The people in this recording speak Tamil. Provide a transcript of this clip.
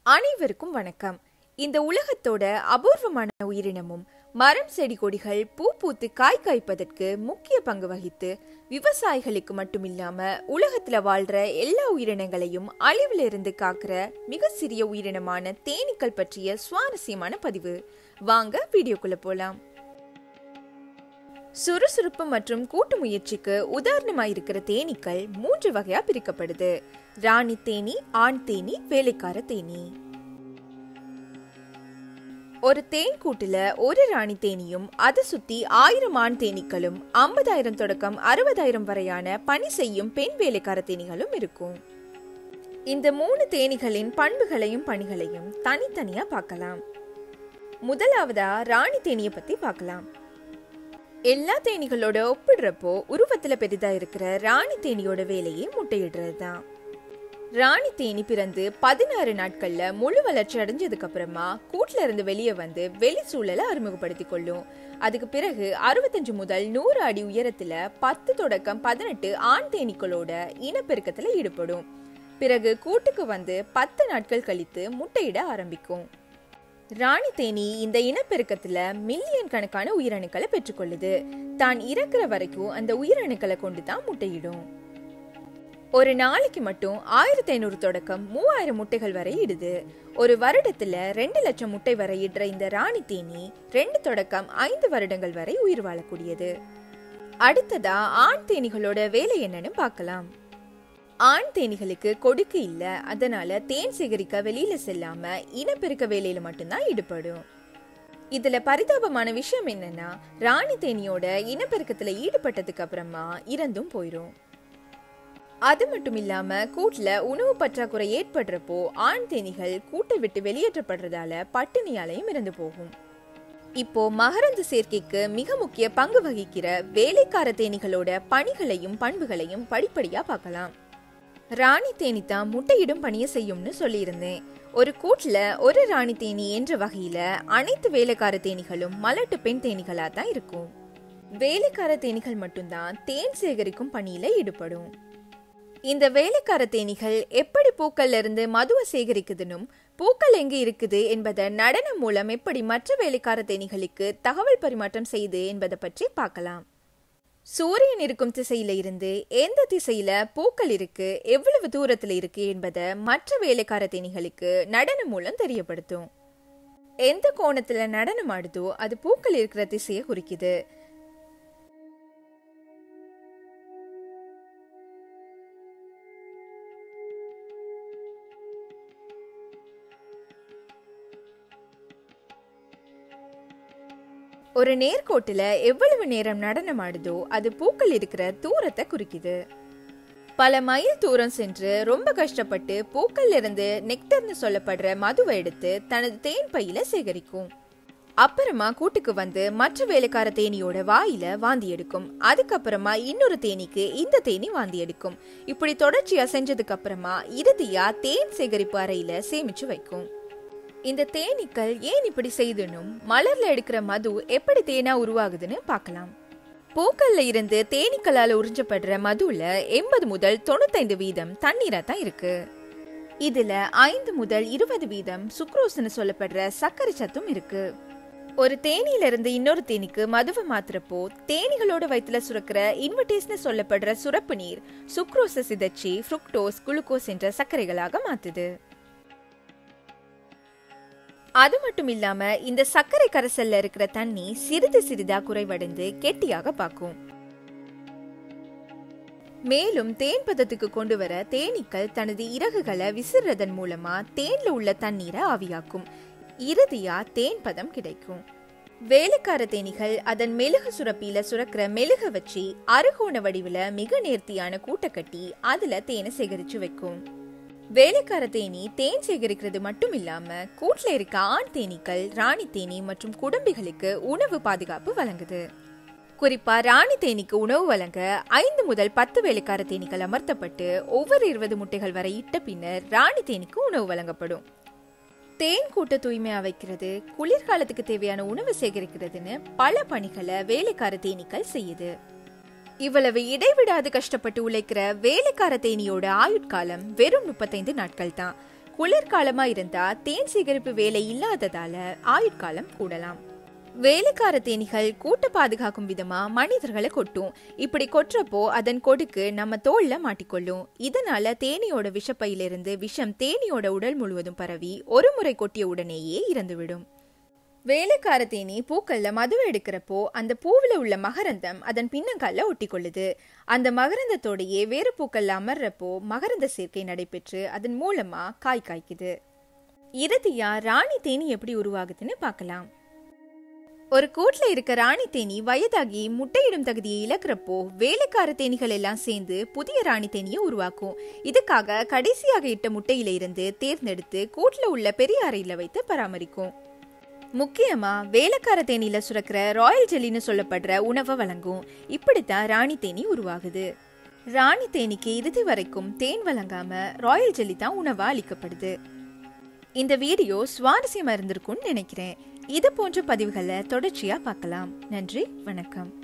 அனைவருக்கும் வணக்கம் இந்த உலகத்தோட அபூர்வமான உயிரினமும் மரம் செடி கொடிகள் பூ பூத்து காய் காய்ப்பதற்கு முக்கிய பங்கு வகித்து விவசாயிகளுக்கு மட்டுமில்லாம உலகத்துல வாழ்ற எல்லா உயிரினங்களையும் அழிவுல இருந்து காக்கிற மிக சிறிய உயிரினமான தேனீக்கள் பற்றிய சுவாரஸ்யமான பதிவு வாங்க வீடியோக்குள்ள போலாம் சுறுசுறுப்பு மற்றும் கூட்டு முயற்சிக்கு உதாரணமாயிருக்கிற தேனீக்கள் மூன்று வகையா பிரிக்கப்படுது ராணி தேனி ஆண் தேனி வேலைக்கார தேனி ஒரு தேன் கூட்டுல ஒரு ராணி தேனியும் அதை சுத்தி ஆயிரம் ஆண் தேனீக்களும் ஐம்பதாயிரம் தொடக்கம் அறுபதாயிரம் வரையான பணி செய்யும் பெண் வேலைக்கார தேனீகளும் இருக்கும் இந்த மூணு தேனீகளின் பண்புகளையும் பணிகளையும் தனித்தனியா பார்க்கலாம் முதலாவதா ராணி தேனியை பத்தி பார்க்கலாம் எல்லா தேனீகளோட ஒப்பிடுறப்போ உருவத்துல பெரிதா இருக்கிற ராணி தேனியோட வேலையே முட்டையிடுறது தான் ராணி தேனி பிறந்து பதினாறு நாட்கள்ல முழு வளர்ச்சி அடைஞ்சதுக்கு அப்புறமா கூட்டுல இருந்து வெளியே வந்து வெளி சூழலை அறிமுகப்படுத்திக் கொள்ளும் அதுக்கு பிறகு அறுபத்தஞ்சு முதல் நூறு அடி உயரத்துல பத்து தொடக்கம் பதினெட்டு ஆண் தேனீக்களோட இனப்பெருக்கத்துல ஈடுபடும் பிறகு கூட்டுக்கு வந்து பத்து நாட்கள் கழித்து முட்டையிட ஆரம்பிக்கும் ராணி தேனி இந்த இனப்பெருக்கத்துல மில்லியன் கணக்கான உயிரணுக்களை பெற்றுக்கொள்ளுது தான் இறக்குற வரைக்கும் அந்த உயிரணுக்களை கொண்டு தான் முட்டையிடும் ஒரு நாளைக்கு மட்டும் ஆயிரத்தி ஐநூறு தொடக்கம் மூவாயிரம் முட்டைகள் வரை இடுது ஒரு வருடத்துல ரெண்டு லட்சம் முட்டை வரை இடுற இந்த ராணி தேனி ரெண்டு தொடக்கம் ஐந்து வருடங்கள் வரை உயிர் வாழக்கூடியது அடுத்ததா ஆண் தேனிகளோட வேலை என்னன்னு பார்க்கலாம் ஆண் தேனிகளுக்கு கொடுக்கு இல்ல அதனால தேன் சேகரிக்க வெளியில செல்லாம இனப்பெருக்க வேலையில மட்டும்தான் ஈடுபடும் இதுல பரிதாபமான விஷயம் என்னன்னா ராணி தேனியோட இனப்பெருக்கத்துல ஈடுபட்டதுக்கு அப்புறமா இறந்தும் போயிரும் அது மட்டும் இல்லாம கூட்டுல உணவு பற்றாக்குறை ஏற்படுறப்போ ஆண் தேனிகள் கூட்டை விட்டு வெளியேற்றப்படுறதால பட்டினியாலையும் இறந்து போகும் இப்போ மகரந்த சேர்க்கைக்கு மிக முக்கிய பங்கு வகிக்கிற வேலைக்கார தேனிகளோட பணிகளையும் பண்புகளையும் படிப்படியா பார்க்கலாம் ராணி தேனி தான் முட்டையிடும் பணியை செய்யும்னு சொல்லியிருந்தேன் ஒரு கூட்டுல ஒரு ராணி தேனி என்ற வகையில அனைத்து வேலைக்கார தேனிகளும் மலட்டு பெண் தேனிகளா தான் இருக்கும் வேலைக்கார தேனிகள் மட்டும்தான் தேன் சேகரிக்கும் பணியில ஈடுபடும் இந்த வேலைக்கார தேனிகள் எப்படி பூக்கள்ல இருந்து மதுவை சேகரிக்குதுன்னும் பூக்கள் எங்க இருக்குது என்பதை நடனம் மூலம் எப்படி மற்ற வேலைக்கார தேனிகளுக்கு தகவல் பரிமாற்றம் செய்யுது என்பதை பற்றி பார்க்கலாம் சூரியன் இருக்கும் திசையில இருந்து எந்த திசையில பூக்கள் இருக்கு எவ்வளவு தூரத்துல இருக்கு என்பதை மற்ற வேலைக்கார தேனிகளுக்கு நடனம் மூலம் தெரியப்படுத்தும் எந்த கோணத்துல நடனம் ஆடுதோ அது பூக்கள் இருக்கிற திசையை குறிக்குது ஒரு நேர்கோட்டுல எவ்வளவு நேரம் நடனம் ஆடுதோ அது பூக்கள் இருக்கிற தூரத்தை குறிக்குது பல மைல் தூரம் சென்று ரொம்ப கஷ்டப்பட்டு பூக்கள்ல இருந்து நெக்டர்னு சொல்லப்படுற மதுவை எடுத்து தனது தேன் பையில சேகரிக்கும் அப்புறமா கூட்டுக்கு வந்து மற்ற வேலைக்கார தேனியோட வாயில வாந்தி எடுக்கும் அதுக்கப்புறமா இன்னொரு தேனிக்கு இந்த தேனி வாந்தி எடுக்கும் இப்படி தொடர்ச்சியா செஞ்சதுக்கு அப்புறமா இறுதியா தேன் சேகரிப்பு அறையில சேமிச்சு வைக்கும் இந்த தேனீக்கள் ஏன் இப்படி செய்துனும் மலர்ல எடுக்கிற மது எப்படி தேனா உருவாகுதுன்னு பார்க்கலாம் பூக்கள்ல இருந்து தேனீக்களால உறிஞ்சப்படுற மதுல எண்பது முதல் தொண்ணூத்தைந்து வீதம் தண்ணீரா தான் இருக்கு இதுல ஐந்து முதல் இருபது வீதம் சுக்ரோஸ்னு சொல்லப்படுற சர்க்கரை சத்தும் இருக்கு ஒரு தேனியில இருந்து இன்னொரு தேனிக்கு மதுவை மாத்துறப்போ தேனிகளோட வயிற்றுல சுரக்கிற இன்வெர்டேஸ்னு சொல்லப்படுற சுரப்பு நீர் சுக்ரோஸை சிதைச்சி ஃப்ருக்டோஸ் குளுக்கோஸ் என்ற சர்க்கரைகளாக மாத்துது அது மட்டும் இல்லாம இந்த சர்க்கரை கரைசல்ல இருக்கிற தண்ணி சிறிது சிறிதா குறைவடைந்து கெட்டியாக பார்க்கும் மேலும் தேன் பதத்துக்கு கொண்டு வர தேனீக்கள் தனது இறகுகளை விசிறதன் மூலமா தேன்ல உள்ள தண்ணீரை ஆவியாக்கும் இறுதியா தேன் பதம் கிடைக்கும் வேலைக்கார தேனிகள் அதன் மெழுகு சுரப்பியில சுரக்கிற மெழுக வச்சு அருகோண வடிவுல மிக நேர்த்தியான கூட்டை கட்டி அதுல தேனை சேகரிச்சு வைக்கும் வேலைக்கார தேனி தேன் சேகரிக்கிறது மட்டும் இல்லாம கூட்டுல இருக்க ஆண் தேனீக்கள் ராணி தேனி மற்றும் குடும்பிகளுக்கு உணவு பாதுகாப்பு வழங்குது குறிப்பா ராணி தேனிக்கு உணவு வழங்க ஐந்து முதல் பத்து வேலைக்கார தேனீக்கள் அமர்த்தப்பட்டு ஒவ்வொரு இருபது முட்டைகள் வரை இட்ட பின்னர் ராணி தேனிக்கு உணவு வழங்கப்படும் தேன் கூட்ட தூய்மையா வைக்கிறது குளிர்காலத்துக்கு தேவையான உணவு சேகரிக்கிறதுன்னு பல பணிகளை வேலைக்கார தேனீக்கள் செய்யுது இவ்வளவு இடைவிடாது கஷ்டப்பட்டு உழைக்கிற வேலைக்கார தேனியோட ஆயுட்காலம் வெறும் முப்பத்தைந்து நாட்கள் தான் குளிர்காலமா இருந்தா தேன் சேகரிப்பு வேலை இல்லாததால ஆயுட்காலம் கூடலாம் வேலைக்கார தேனீகள் கூட்ட பாதுகாக்கும் விதமா மனிதர்களை கொட்டும் இப்படி கொட்டுறப்போ அதன் கொடுக்கு நம்ம தோல்ல மாட்டிக்கொள்ளும் இதனால தேனியோட விஷப்பையிலிருந்து விஷம் தேனியோட உடல் முழுவதும் பரவி ஒரு முறை கொட்டிய உடனேயே இறந்துவிடும் வேலைக்கார தேனி பூக்கள்ல மதுவை எடுக்கிறப்போ அந்த பூவில் உள்ள மகரந்தம் அதன் பின்னங்கால ஒட்டி கொள்ளுது அந்த மகரந்தத்தோடையே வேறு பூக்கள்ல அமர்றப்போ மகரந்த சேர்க்கை நடைபெற்று அதன் மூலமா காய் காய்க்குது இறுதியா ராணி தேனி எப்படி உருவாகுதுன்னு பார்க்கலாம் ஒரு கூட்டுல இருக்க ராணி தேனி வயதாகி முட்டையிடும் தகுதியை இழக்கிறப்போ வேலைக்கார தேனிகள் எல்லாம் சேர்ந்து புதிய ராணி தேனியை உருவாக்கும் இதுக்காக கடைசியாக இட்ட முட்டையில இருந்து தேர்ந்தெடுத்து கூட்டுல உள்ள பெரிய அறையில வைத்து பராமரிக்கும் முக்கியமா வேலைக்கார தேனியில சுரக்கிற ராயல் ஜெல்லின்னு சொல்லப்படுற உணவை வழங்கும் இப்படித்தான் ராணி தேனி உருவாகுது ராணி தேனிக்கு இறுதி வரைக்கும் தேன் வழங்காம ராயல் ஜெல்லி தான் உணவா அளிக்கப்படுது இந்த வீடியோ சுவாரஸ்யமா இருந்திருக்கும்னு நினைக்கிறேன் இது போன்ற பதிவுகளை தொடர்ச்சியா பார்க்கலாம் நன்றி வணக்கம்